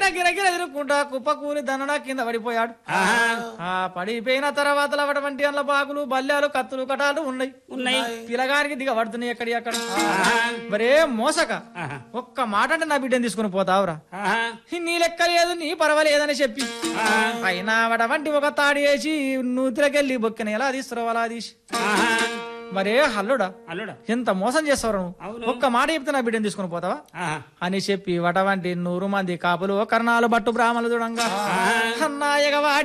గిరగిర తిరుక్కుంటా కుప్ప కూలి దన్నడా కింద పడిపోయాడు ఆ పడిపోయిన తర్వాత అటువంటి అందులో బాగులు బల్లాలు కత్తులు కటాలు ఉన్నాయి ఉన్నాయి పిలగానికి దిగ పడుతున్నాయి ఎక్కడి అక్కడ మరే మోసక ఒక్క మాట అంటే నా బిడ్డని తీసుకుని పోతావురా ఆహా. నీ లెక్క లేదు నీ పర్వాలేదని చెప్పి అయినా అటువంటి ఒక తాడి వేసి నూతిలోకెళ్ళి బొక్కిన ఎలా తీస్తున్నావు అలా తీసి ఆహా. మరే హల్లుడా అల్లుడా ఎంత మోసం చేస్తావు నువ్వు అవును. ఒక్క మాట చెప్తే నా బిడ్డని తీసుకుని పోతావా ఆహా. అని చెప్పి వటవంటి నూరు మంది కాపులు కర్ణాలు బట్టు బ్రాహ్మణులు చూడంగా అన్నాయగవాడి